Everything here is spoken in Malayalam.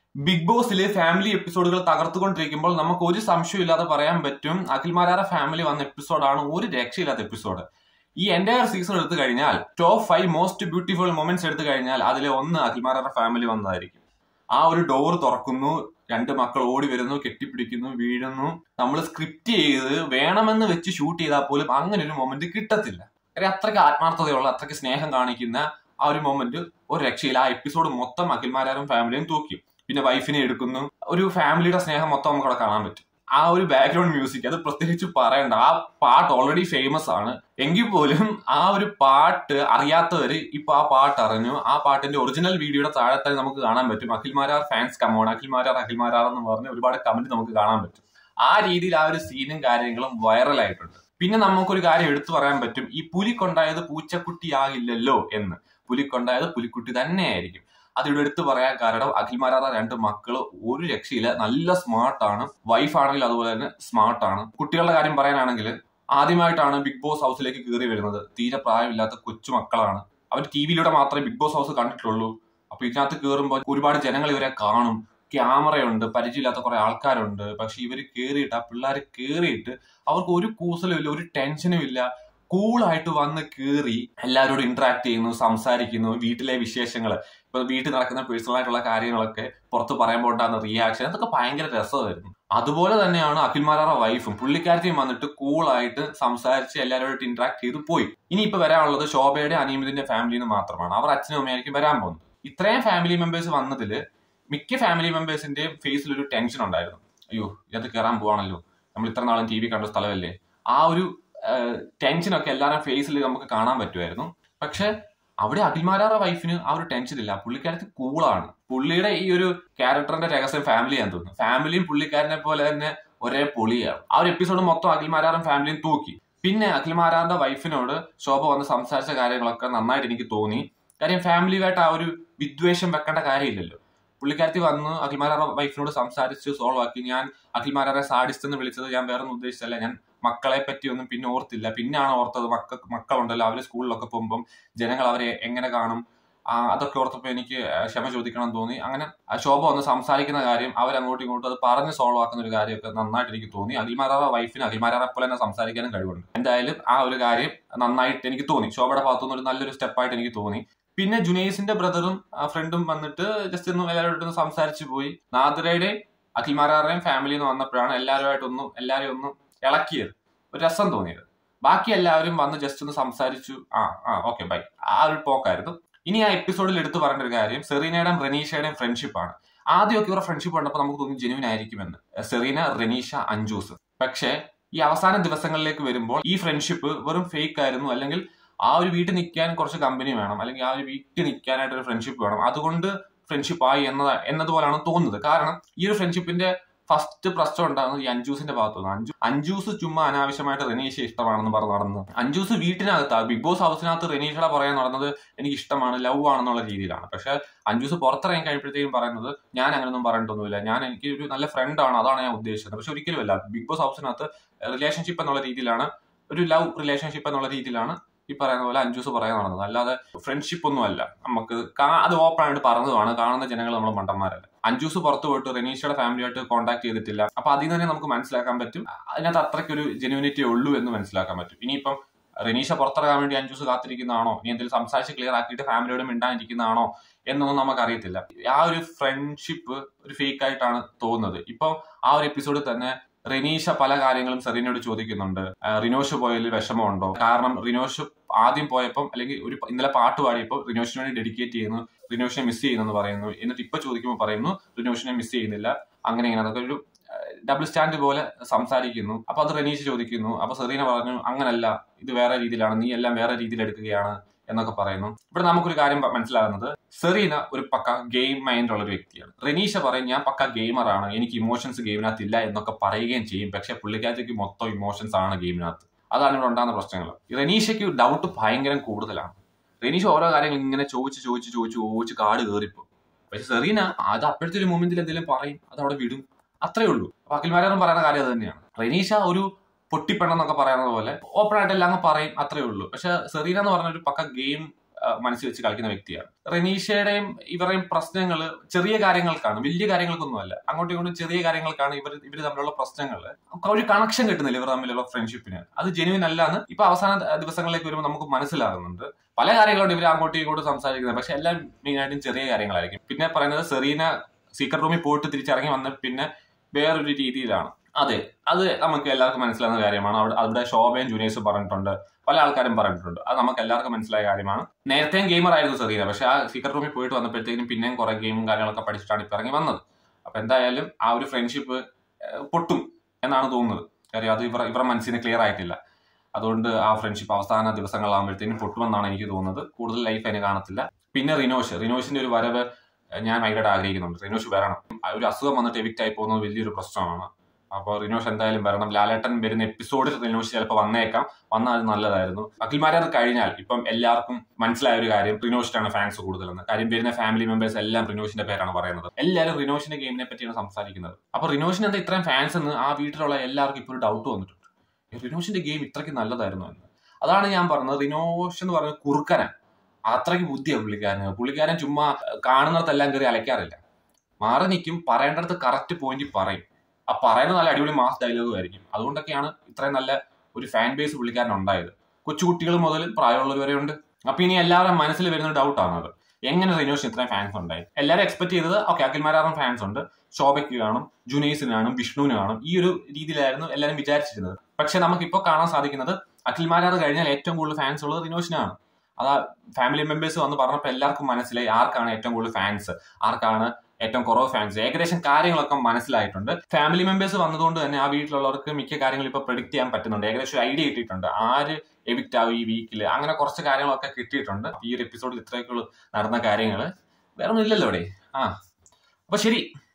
ബിഗ് ബോസിലെ ഫാമിലി എപ്പിസോഡുകൾ തകർത്തുകൊണ്ടിരിക്കുമ്പോൾ നമുക്ക് ഒരു സംശയമില്ലാതെ പറയാൻ പറ്റും അഖിൽമാരാറ ഫാമിലി വന്ന എപ്പിസോഡാണ് ഒരു രക്ഷയില്ലാത്ത എപ്പിസോഡ് ഈ എൻറ്റയർ സീസൺ എടുത്തു കഴിഞ്ഞാൽ top five most beautiful moments എടുത്തു കഴിഞ്ഞാൽ അതിലെ ഒന്ന് അഖിൽമാരാറ ഫാമിലി വന്നതായിരിക്കും ആ ഒരു ഡോർ തുറക്കുന്നു രണ്ട് മക്കൾ ഓടി വരുന്നു കെട്ടിപ്പിടിക്കുന്നു വീഴുന്നു നമ്മൾ സ്ക്രിപ്റ്റ് ചെയ്ത് വേണമെന്ന് വെച്ച് ഷൂട്ട് ചെയ്താൽ പോലും അങ്ങനെ ഒരു മൊമെന്റ് കിട്ടത്തില്ല കാര്യം അത്രയ്ക്ക് ആത്മാർത്ഥതയുള്ള അത്രയ്ക്ക് സ്നേഹം കാണിക്കുന്ന ആ ഒരു മൊമെന്റ് ഒരു രക്ഷയില്ല ആ എപ്പിസോഡ് മൊത്തം അഖിൽമാരാരും ഫാമിലിയും തൂക്കി പിന്നെ വൈഫിനെ എടുക്കുന്നു ഒരു ഫാമിലിയുടെ സ്നേഹം മൊത്തം നമുക്ക് അവിടെ കാണാൻ പറ്റും ആ ഒരു ബാക്ക്ഗ്രൗണ്ട് മ്യൂസിക് അത് പ്രത്യേകിച്ച് പറയണ്ട ആ പാട്ട് ഓൾറെഡി ഫേമസ് ആണ് എങ്കിൽ പോലും ആ ഒരു പാട്ട് അറിയാത്തവര് ഇപ്പൊ ആ പാട്ട് അറിഞ്ഞു ആ പാട്ടിന്റെ ഒറിജിനൽ വീഡിയോയുടെ താഴെ തന്നെ നമുക്ക് കാണാൻ പറ്റും അഖിൽമാരാർ ഫാൻസ് കമോൺ അഖിൽമാരാർ അഖിൽമാരാർ എന്ന് പറഞ്ഞ് ഒരുപാട് കമന്റ് നമുക്ക് കാണാൻ പറ്റും ആ രീതിയിൽ ആ ഒരു സീനും കാര്യങ്ങളും വൈറലായിട്ടുണ്ട് പിന്നെ നമുക്കൊരു കാര്യം എടുത്തു പറയാൻ പറ്റും ഈ പുലിക്കൊണ്ടായത് പൂച്ചക്കുട്ടിയാകില്ലല്ലോ എന്ന് പുലിക്കൊണ്ടായത് പുലിക്കുട്ടി തന്നെയായിരിക്കും അതിവിടെ എടുത്തു പറയാൻ കാരണം അഖിൽമാരാറ രണ്ട് മക്കള് ഒരു രക്ഷയില്ല നല്ല സ്മാർട്ടാണ് വൈഫ് ആണെങ്കിൽ അതുപോലെ തന്നെ സ്മാർട്ടാണ് കുട്ടികളുടെ കാര്യം പറയാനാണെങ്കിൽ ആദ്യമായിട്ടാണ് ബിഗ് ബോസ് ഹൗസിലേക്ക് കയറി വരുന്നത് തീരെ പ്രായമില്ലാത്ത കൊച്ചു മക്കളാണ് അവർ ടി വിയിലൂടെ മാത്രമേ ബിഗ് ബോസ് ഹൗസ് കണ്ടിട്ടുള്ളൂ അപ്പൊ ഇതിനകത്ത് കയറുമ്പോൾ ഒരുപാട് ജനങ്ങൾ ഇവരെ കാണും ക്യാമറയുണ്ട് പരിചയമില്ലാത്ത കുറെ ആൾക്കാരുണ്ട് പക്ഷെ ഇവർ കയറിയിട്ട് ആ പിള്ളേർ കയറിയിട്ട് അവർക്ക് ഒരു കൂസലും ഇല്ല ഒരു ടെൻഷനും ഇല്ല കൂളായിട്ട് വന്ന് കയറി എല്ലാവരോടും ഇന്ററാക്ട് ചെയ്യുന്നു സംസാരിക്കുന്നു വീട്ടിലെ വിശേഷങ്ങൾ ഇപ്പൊ വീട്ടിൽ നടക്കുന്ന പേഴ്സണൽ ആയിട്ടുള്ള കാര്യങ്ങളൊക്കെ പുറത്ത് പറയുമ്പോൾ ഉണ്ടാകുന്ന റിയാക്ഷൻ അതൊക്കെ ഭയങ്കര രസമായിരുന്നു അതുപോലെ തന്നെയാണ് അഖിൽമാരാറ വൈഫും പുള്ളിക്കാരത്തെയും വന്നിട്ട് കൂളായിട്ട് സംസാരിച്ച് എല്ലാവരോടും ഇന്ററാക്ട് ചെയ്ത് പോയി ഇനി ഇപ്പൊ വരാനുള്ളത് ശോഭയുടെ അനിയമിതിന്റെ ഫാമിലിന്ന് മാത്രമാണ് അവർ അച്ഛനും അമ്മയായിരിക്കും വരാൻ പോകുന്നത് ഇത്രയും ഫാമിലി മെമ്പേഴ്സ് വന്നതില് മിക്ക ഫാമിലി മെമ്പേഴ്സിന്റെയും ഫേസിൽ ഒരു ടെൻഷൻ ഉണ്ടായിരുന്നു അയ്യോ ഇതിനകത്ത് കയറാൻ പോവാണല്ലോ നമ്മൾ ഇത്ര നാളും ടി വി കണ്ട സ്ഥലമല്ലേ ആ ഒരു ടെൻഷനൊക്കെ എല്ലാവരും ഫേസിൽ നമുക്ക് കാണാൻ പറ്റുമായിരുന്നു പക്ഷെ അവിടെ അഖിൽമാരാറ വൈഫിന് ആ ഒരു ടെൻഷൻ ഇല്ല പുള്ളിക്കാരത്ത് കൂളാണ് പുള്ളിയുടെ ഈ ഒരു ക്യാരക്ടറിന്റെ രഹസ്യം ഫാമിലിയാന്ന് തോന്നുന്നു ഫാമിലിയും പുള്ളിക്കാരനെ പോലെ തന്നെ ഒരേ പൊളിയാണ് ആ ഒരു എപ്പിസോഡ് മൊത്തം അഖിൽമാരാറും ഫാമിലിയും തൂക്കി പിന്നെ അഖിൽമാരാറിന്റെ വൈഫിനോട് ശോഭ വന്ന് സംസാരിച്ച കാര്യങ്ങളൊക്കെ നന്നായിട്ട് എനിക്ക് തോന്നി കാര്യം ഫാമിലിയുമായിട്ട് ആ ഒരു വിദ്വേഷം വെക്കേണ്ട കാര്യമില്ലല്ലോ പുള്ളിക്കാരത്തി വന്ന് അഖിൽമാരാറ വൈഫിനോട് സംസാരിച്ച് സോൾവ് ആക്കി ഞാൻ അഖിൽമാരാറെ സാഡിസ്റ്റ് എന്ന് വിളിച്ചത് ഞാൻ വേറെ ഒന്നും ഉദ്ദേശിച്ചല്ല ഞാൻ മക്കളെ പറ്റി ഒന്നും പിന്നെ ഓർത്തില്ല പിന്നാണ് ഓർത്തത് മക്ക മക്കളുണ്ടല്ലോ അവര് സ്കൂളിലൊക്കെ പോകുമ്പം ജനങ്ങൾ അവരെ എങ്ങനെ കാണും ആ അതൊക്കെ ഓർത്തപ്പോൾ എനിക്ക് ക്ഷമ ചോദിക്കണം തോന്നി അങ്ങനെ ശോഭ വന്ന് സംസാരിക്കുന്ന കാര്യം അവരങ്ങോട്ടും ഇങ്ങോട്ടും അത് പറഞ്ഞ് സോൾവ് ആക്കുന്ന ഒരു കാര്യമൊക്കെ നന്നായിട്ട് എനിക്ക് തോന്നി അഖിൽമാരാറ വൈഫിന് അഖിൽമാരാറെ പോലെ തന്നെ സംസാരിക്കാനും കഴിവുണ്ട് എന്തായാലും ആ ഒരു കാര്യം നന്നായിട്ട് എനിക്ക് തോന്നി ശോഭയുടെ ഭാഗത്തുനിന്ന് ഒരു നല്ലൊരു സ്റ്റെപ്പായിട്ട് എനിക്ക് തോന്നി പിന്നെ ജുനൈസിന്റെ ബ്രദറും ഫ്രണ്ടും വന്നിട്ട് ജസ്റ്റ് ഒന്ന് എല്ലാവരോടും സംസാരിച്ചു പോയി നാദിരയുടെയും അഖിൽമാരാറുടെയും ഫാമിലിയിൽ നിന്ന് വന്നപ്പോഴാണ് എല്ലാവരുമായിട്ടൊന്നും എല്ലാവരെയും ഒന്ന് ഇളക്കിയത് ഒരു രസം തോന്നിയത് ബാക്കി എല്ലാവരും വന്ന് ജസ്റ്റ് ഒന്ന് സംസാരിച്ചു ആ ആ ഓക്കെ ബൈ ആ ഒരു പോക്കായിരുന്നു ഇനി ആ എപ്പിസോഡിൽ എടുത്തു പറയേണ്ട ഒരു കാര്യം സെറീനയുടെയും റെനീഷയുടെയും ഫ്രണ്ട്ഷിപ്പാണ് ആദ്യമൊക്കെ ഇവരുടെ ഫ്രണ്ട്ഷിപ്പ് കണ്ടപ്പോൾ നമുക്ക് തോന്നി ജെനുവിൻ ആയിരിക്കുമെന്ന് സെറീന റെനീഷ അഞ്ജൂസ് പക്ഷേ ഈ അവസാന ദിവസങ്ങളിലേക്ക് വരുമ്പോൾ ഈ ഫ്രണ്ട്ഷിപ്പ് വെറും ഫേക്ക് ആയിരുന്നു അല്ലെങ്കിൽ ആ ഒരു വീട്ടിൽ നിൽക്കാൻ കുറച്ച് കമ്പനി വേണം അല്ലെങ്കിൽ ആ ഒരു വീട്ടിൽ നിൽക്കാനായിട്ട് ഒരു ഫ്രണ്ട്ഷിപ്പ് വേണം അതുകൊണ്ട് ഫ്രണ്ട്ഷിപ്പ് ആയി എന്നത് എന്നതുപോലാണ് തോന്നുന്നത് കാരണം ഈ ഒരു ഫ്രണ്ട്ഷിപ്പിന്റെ ഫസ്റ്റ് പ്രശ്നം ഉണ്ടാകുന്നത് ഈ അഞ്ജൂസിന്റെ ഭാഗത്തുനിന്ന് അഞ്ജു അഞ്ജൂസ് ചുമ്മാ അനാവശ്യമായിട്ട് റെനീഷ ഇഷ്ടമാണെന്ന് പറഞ്ഞ് നടന്നത് അഞ്ജൂസ് വീട്ടിനകത്ത് ബിഗ് ബോസ് ഹൗസിനകത്ത് റെനീഷയുടെ പറയാൻ നടന്നത് എനിക്ക് ഇഷ്ടമാണ് ലവ് ആണെന്നുള്ള രീതിയിലാണ് പക്ഷെ അഞ്ജൂസ് പുറത്തിറങ്ങി കഴിയുമ്പോഴത്തേക്കും പറയുന്നത് ഞാൻ അങ്ങനെയൊന്നും പറഞ്ഞിട്ടൊന്നുമില്ല ഞാൻ എനിക്ക് ഒരു നല്ല ഫ്രണ്ടാണ് അതാണ് ഞാൻ ഉദ്ദേശിച്ചത് പക്ഷെ ഒരിക്കലും അല്ല ബിഗ് ബോസ് ഹൗസിനകത്ത് റിലേഷൻഷിപ്പ് എന്നുള്ള രീതിയിലാണ് ഒരു ലവ് റിലേഷൻഷിപ്പ് എന്നുള്ള രീതിയിലാണ് ഈ പറയുന്ന പോലെ അഞ്ജൂസ് പറയാൻ നടന്നത് അല്ലാതെ ഫ്രണ്ട്ഷിപ്പ് ഒന്നും അല്ല നമുക്ക് അത് ഓപ്പൺ ആയിട്ട് പറഞ്ഞതുമാണ് കാണുന്ന ജനങ്ങൾ നമ്മൾ മണ്ടന്മാരല്ല അഞ്ജൂസ് പുറത്തു പോയിട്ട് റെനീഷയുടെ ഫാമിലിയായിട്ട് കോൺടാക്ട് ചെയ്തിട്ടില്ല അപ്പൊ അതിൽ നിന്ന് തന്നെ നമുക്ക് മനസ്സിലാക്കാൻ പറ്റും അതിനകത്ത് അത്രയ്ക്ക് ഒരു ജെനുവിനിറ്റി ഉള്ളൂ എന്ന് മനസ്സിലാക്കാൻ പറ്റും ഇനിയിപ്പം റെനീഷ പുറത്തിറങ്ങാൻ വേണ്ടി അഞ്ജൂസ് കാത്തിരിക്കുന്നതാണോ ഇനി എന്തെങ്കിലും സംസാരിച്ച് ക്ലിയർ ആക്കിയിട്ട് ഫാമിലിയോട് മിണ്ടാനിരിക്കുന്നതാണോ എന്നൊന്നും നമുക്കറിയത്തില്ല ആ ഒരു ഫ്രണ്ട്ഷിപ്പ് ഒരു ഫേക്ക് ആയിട്ടാണ് തോന്നുന്നത് ഇപ്പൊ ആ ഒരു എപ്പിസോഡിൽ തന്നെ റിനീഷ പല കാര്യങ്ങളും സെറീനോട് ചോദിക്കുന്നുണ്ട് റിനോഷ് പോയതിൽ വിഷമമുണ്ടോ കാരണം റിനോഷ് ആദ്യം പോയപ്പം അല്ലെങ്കിൽ ഒരു ഇന്നലെ പാട്ട് പാടിയപ്പോൾ റിനോഷിന് വേണ്ടി ഡെഡിക്കേറ്റ് ചെയ്യുന്നു റിനോഷിനെ മിസ് ചെയ്യുന്നു പറയുന്നു എന്നിട്ട് ഇപ്പൊ ചോദിക്കുമ്പോൾ പറയുന്നു റിനോഷിനെ മിസ് ചെയ്യുന്നില്ല അങ്ങനെ ഇങ്ങനെ അതൊക്കെ ഒരു ഡബിൾ സ്റ്റാൻഡ് പോലെ സംസാരിക്കുന്നു അപ്പൊ അത് റെനീഷ് ചോദിക്കുന്നു അപ്പൊ സെറീന പറഞ്ഞു അങ്ങനല്ല ഇത് വേറെ രീതിയിലാണ് നീ എല്ലാം വേറെ രീതിയിൽ എടുക്കുകയാണ് എന്നൊക്കെ പറയുന്നു ഇവിടെ നമുക്കൊരു കാര്യം മനസ്സിലാകുന്നത് സെറീന ഒരു പക്ക ഗെയിം മൈൻഡ് ഉള്ള ഒരു വ്യക്തിയാണ് റെനീഷ പറയും ഞാൻ പക്ക ഗെയിമറാണ് എനിക്ക് ഇമോഷൻസ് ഗെയിമിനകത്ത് ഇല്ല എന്നൊക്കെ പറയുകയും ചെയ്യും പക്ഷെ പുള്ളിക്കാരത്തേക്ക് മൊത്തം ഇമോഷൻസ് ആണ് ഗെയിമിനകത്ത് അതാണ് ഇവിടെ ഉണ്ടാകുന്ന പ്രശ്നങ്ങൾ റെനീഷയ്ക്ക് ഡൗട്ട് ഭയങ്കര കൂടുതലാണ് റെനീഷ ഓരോ കാര്യങ്ങൾ ഇങ്ങനെ ചോദിച്ച് ചോദിച്ച് ചോദിച്ച് ചോദിച്ച് കാട് കയറിപ്പോ പക്ഷെ സെറീന അത് അപ്പോഴത്തെ ഒരു മൊമെന്റിൽ എന്തെങ്കിലും പറയും അത് അവിടെ വിടും അത്രേ ഉള്ളൂ അപ്പൊ അഖിൽമാരും പറയുന്ന കാര്യം അത് തന്നെയാണ് റെനീഷ ഒരു പൊട്ടിപ്പെണ്ണെന്നൊക്കെ പറയുന്നത് പോലെ ഓപ്പൺ ആയിട്ട് എല്ലാം അങ്ങ് പറയും അത്രേ ഉള്ളൂ പക്ഷെ സെറീന എന്ന് പറഞ്ഞ ഒരു പക്ക ഗെയിം മനസ്സിൽ വെച്ച് കളിക്കുന്ന വ്യക്തിയാണ് റെനീഷയുടെയും ഇവരുടെയും പ്രശ്നങ്ങൾ ചെറിയ കാര്യങ്ങൾക്കാണ് വലിയ കാര്യങ്ങൾക്കൊന്നുമല്ല അങ്ങോട്ടും ഇങ്ങോട്ടും ചെറിയ കാര്യങ്ങൾക്കാണ് ഇവർ ഇവർ തമ്മിലുള്ള പ്രശ്നങ്ങൾ ഒരു കണക്ഷൻ കിട്ടുന്നില്ല ഇവർ തമ്മിലുള്ള ഫ്രണ്ട്ഷിപ്പിന് അത് ജെനുവിൻ അല്ലാന്ന് ഇപ്പൊ അവസാന ദിവസങ്ങളിലേക്ക് വരുമ്പോൾ നമുക്ക് മനസ്സിലാകുന്നുണ്ട് പല കാര്യങ്ങളുണ്ട് ഇവർ അങ്ങോട്ടും ഇങ്ങോട്ടും സംസാരിക്കുന്നത് പക്ഷെ എല്ലാം മെയിനായിട്ടും ചെറിയ കാര്യങ്ങളായിരിക്കും പിന്നെ പറയുന്നത് സെറീന സീക്രട്ട് റൂമിൽ പോയിട്ട് തിരിച്ചിറങ്ങി വന്ന പിന്നെ വേറൊരു രീതിയിലാണ് അതെ അത് നമുക്ക് എല്ലാവർക്കും മനസ്സിലാകുന്ന കാര്യമാണ് അവിടെ അവിടെ ശോഭയും ജൂനിയേഴ്സും പറഞ്ഞിട്ടുണ്ട് പല ആൾക്കാരും പറഞ്ഞിട്ടുണ്ട് അത് നമുക്ക് എല്ലാവർക്കും മനസ്സിലായ കാര്യമാണ് നേരത്തെയും ഗെയിമർ ആയിരുന്നു സെറീന പക്ഷെ ആ സീക്രട്ട് റൂമിൽ പോയിട്ട് വന്നപ്പോഴത്തേക്കും പിന്നെയും കുറെ ഗെയിമും കാര്യങ്ങളൊക്കെ പഠിച്ചിട്ടാണ് ഇപ്പൊ ഇറങ്ങി വന്നത് അപ്പൊ എന്തായാലും ആ ഒരു ഫ്രണ്ട്ഷിപ്പ് പൊട്ടും എന്നാണ് തോന്നുന്നത് കാര്യം അത് ഇവർ ഇവരുടെ മനസ്സിന് ക്ലിയർ ആയിട്ടില്ല അതുകൊണ്ട് ആ ഫ്രണ്ട്ഷിപ്പ് അവസാന ദിവസങ്ങളാകുമ്പോഴത്തേക്കും പൊട്ടുമെന്നാണ് എനിക്ക് തോന്നുന്നത് കൂടുതൽ ലൈഫ് അതിന് കാണത്തില്ല പിന്നെ റിനോഷ് റിനോഷിന്റെ ഒരു വരവ് ഞാൻ ഭയങ്കരമായിട്ട് ആഗ്രഹിക്കുന്നുണ്ട് റിനോഷ് വരണം ഒരു അസുഖം വന്നിട്ട് എവിക്റ്റ് ആയി പോകുന്നത് വലിയൊരു പ്രശ്നമാണ് അപ്പോൾ റിനോഷ് എന്തായാലും വരണം ലാലേട്ടൻ വരുന്ന എപ്പിസോഡിൽ റിനോഷ് ചിലപ്പോൾ വന്നേക്കാം വന്നാൽ അത് നല്ലതായിരുന്നു അഖിൽമാരത് കഴിഞ്ഞാൽ ഇപ്പം എല്ലാവർക്കും മനസ്സിലായ ഒരു കാര്യം റിനോഷിനാണ് ഫാൻസ് കൂടുതലെന്ന് കാര്യം വരുന്ന ഫാമിലി മെമ്പേഴ്സ് എല്ലാം റിനോഷിന്റെ പേരാണ് പറയുന്നത് എല്ലാവരും റിനോഷിന്റെ ഗെയിമിനെ പറ്റിയാണ് സംസാരിക്കുന്നത് അപ്പൊ റിനോഷിന് എന്താ ഇത്രയും ഫാൻസ് എന്ന് ആ വീട്ടിലുള്ള എല്ലാവർക്കും ഇപ്പോൾ ഒരു ഡൗട്ട് വന്നിട്ടുണ്ട് റിനോഷിന്റെ ഗെയിം ഇത്രയ്ക്ക് നല്ലതായിരുന്നു എന്ന് അതാണ് ഞാൻ പറഞ്ഞത് റിനോഷ് എന്ന് പറഞ്ഞ കുറുക്കനാണ് അത്രയ്ക്ക് ബുദ്ധിയാണ് പുള്ളിക്കാരന് പുള്ളിക്കാരൻ ചുമ്മാ കാണുന്നിടത്തെല്ലാം കയറി അലക്കാറില്ല മാറി നിൽക്കും പറയേണ്ടടുത്ത് കറക്റ്റ് പോയിന്റ് പറയും ആ പറയുന്ന നല്ല അടിപൊളി മാസ് ഡയലോഗും ആയിരിക്കും അതുകൊണ്ടൊക്കെയാണ് ഇത്രയും നല്ല ഒരു ഫാൻ ബേസ് പുള്ളിക്കാരൻ ഉണ്ടായത് കൊച്ചുകുട്ടികൾ മുതൽ പ്രായമുള്ളവർ വരെ ഉണ്ട് അപ്പൊ ഇനി എല്ലാവരും മനസ്സിൽ വരുന്ന ഡൗട്ടാണ് അത് എങ്ങനെ റിനോഷിന് ഇത്രയും ഫാൻസ് ഉണ്ടായി എല്ലാവരും എക്സ്പെക്ട് ചെയ്തത് ഓക്കെ അഖിൽമാരാറും ഫാൻസ് ഉണ്ട് ശോഭയ്ക്ക് കാണും ജുനൈസിന് കാണും വിഷ്ണുവിന് കാണും ഈ ഒരു രീതിയിലായിരുന്നു എല്ലാവരും വിചാരിച്ചിരുന്നത് പക്ഷെ നമുക്കിപ്പോൾ കാണാൻ സാധിക്കുന്നത് അഖിൽമാരാർ കഴിഞ്ഞാൽ ഏറ്റവും കൂടുതൽ ഫാൻസ് ഉള്ളത് റിനോഷിനാണ് അതാ ഫാമിലി മെമ്പേഴ്സ് വന്ന് പറഞ്ഞപ്പോൾ എല്ലാവർക്കും മനസ്സിലായി ആർക്കാണ് ഏറ്റവും കൂടുതൽ ഫാൻസ് ആർക്കാണ് ഏറ്റവും കുറവ് ഫാൻസ് ഏകദേശം കാര്യങ്ങളൊക്കെ മനസ്സിലായിട്ടുണ്ട് ഫാമിലി മെമ്പേഴ്സ് വന്നതുകൊണ്ട് തന്നെ ആ വീട്ടിലുള്ളവർക്ക് മിക്ക കാര്യങ്ങൾ ഇപ്പൊ പ്രിഡിക്ട് ചെയ്യാൻ പറ്റുന്നുണ്ട് ഏകദേശം ഒരു ഐഡിയ കിട്ടിയിട്ടുണ്ട് ആര് എവിക്റ്റ് ആവും ഈ വീക്കിൽ അങ്ങനെ കുറച്ച് കാര്യങ്ങളൊക്കെ കിട്ടിയിട്ടുണ്ട് ഈ ഒരു എപ്പിസോഡിൽ ഇത്രയൊക്കെ നടന്ന കാര്യങ്ങൾ വേറെ ഒന്നും ഇല്ലല്ലോ ഇവിടെ ആ അപ്പൊ ശരി